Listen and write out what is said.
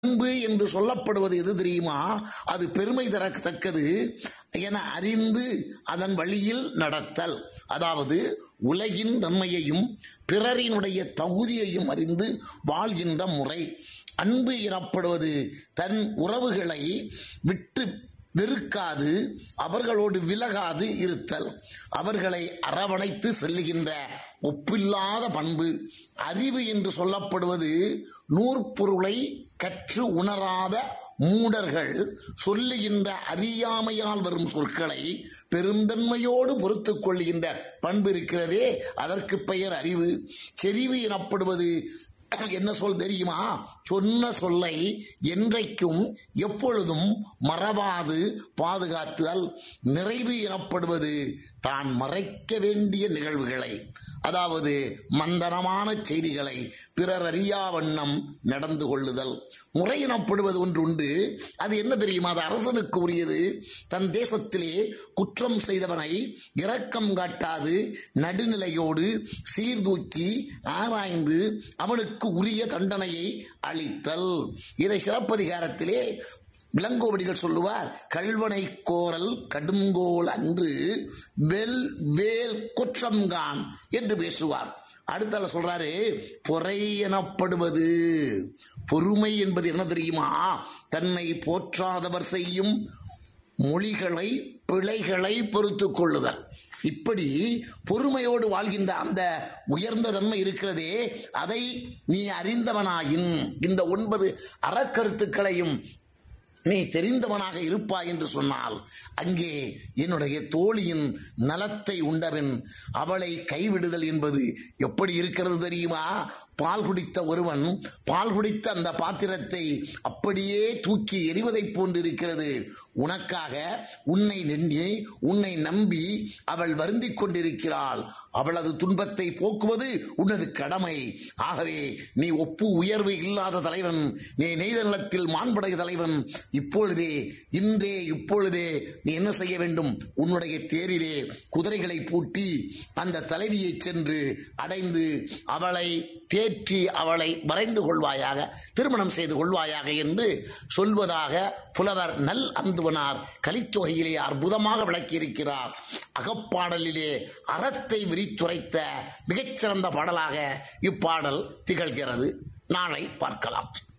அன்பு என்று சொல்லப்படுவது எது தெரியுமா அது பெருமை தரத்தக்கது என அறிந்து அதன் வழியில் நடத்தல் அதாவது உலகின் நன்மையையும் பிறரினுடைய தகுதியையும் அறிந்து வாழ்கின்ற முறை அன்பு எனப்படுவது தன் உறவுகளை விட்டு வெறுக்காது அவர்களோடு விலகாது இருத்தல் அவர்களை அரவணைத்து செல்லுகின்ற ஒப்பில்லாத பண்பு அறிவு என்று சொல்லப்படுவது நூற்பொருளை கற்று உணராத மூடர்கள் சொல்லுகின்ற அறியாமையால் வரும் சொற்களை பெருந்தன்மையோடு பொறுத்துக் கொள்கின்ற பண்பு இருக்கிறதே அதற்கு பெயர் அறிவு செறிவு எனப்படுவது என்ன சொல் தெரியுமா சொன்ன சொல்லை என்றைக்கும் எப்பொழுதும் மறவாது பாதுகாத்தல் நிறைவு எனப்படுவது தான் மறைக்க வேண்டிய நிகழ்வுகளை அதாவது மந்தனமான செய்திகளை பிறர் அறியா வண்ணம் நடந்து கொள்ளுதல் முறை எனப்படுவது ஒன்று உண்டு அது என்ன தெரியுமா அது அரசனுக்கு உரியது தன் தேசத்திலே குற்றம் செய்தவனை இரக்கம் காட்டாது நடுநிலையோடு சீர்தூக்கி ஆராய்ந்து அவனுக்கு உரிய தண்டனையை அளித்தல் இதை சிறப்பதிகாரத்திலே இளங்கோவடிகள் சொல்லுவார் கல்வனை கோரல் கடுங்கோல் அன்று வெல் வேல் குற்றம்கான் என்று பேசுவார் அடுத்தால சொல்றாரு பொறை எனப்படுவது பொறுமை என்பது என்ன தெரியுமா தன்னை போற்றாதவர் செய்யும் மொழிகளை பிழைகளை பொறுத்து கொள்ளுதல் இப்படி பொறுமையோடு வாழ்கின்ற அந்த உயர்ந்த தன்மை இருக்கிறதே அதை நீ அறிந்தவனாயின் இந்த ஒன்பது அறக்கருத்துக்களையும் நீ தெரிந்தவனாக இருப்பாய் என்று சொன்னால் அங்கே என்னுடைய தோழியின் நலத்தை உண்டவன் அவளை கைவிடுதல் என்பது எப்படி இருக்கிறது தெரியுமா பால் குடித்த ஒருவன் பால் குடித்த அந்த பாத்திரத்தை அப்படியே தூக்கி எறிவதைப் போன்றிருக்கிறது உனக்காக உன்னை நின்று உன்னை நம்பி அவள் வருந்திக் கொண்டிருக்கிறாள் அவளது துன்பத்தை போக்குவது உனது கடமை ஆகவே நீ ஒப்பு உயர்வு இல்லாத தலைவன் நீ நெய்த நிலத்தில் மாண்புடைய தலைவன் இப்பொழுதே இன்றே இப்பொழுதே நீ என்ன செய்ய வேண்டும் உன்னுடைய தேரிலே குதிரைகளை பூட்டி அந்த தலைவியை சென்று அடைந்து அவளை தேற்றி அவளை வரைந்து கொள்வாயாக திருமணம் செய்து கொள்வாயாக என்று சொல்வதாக புலவர் நல் அந்துவனார் கலித்தொகையிலே அற்புதமாக விளக்கியிருக்கிறார் அகப்பாடலிலே அறத்தை விரித்துரைத்த மிகச்சிறந்த பாடலாக இப்பாடல் திகழ்கிறது நாளை பார்க்கலாம்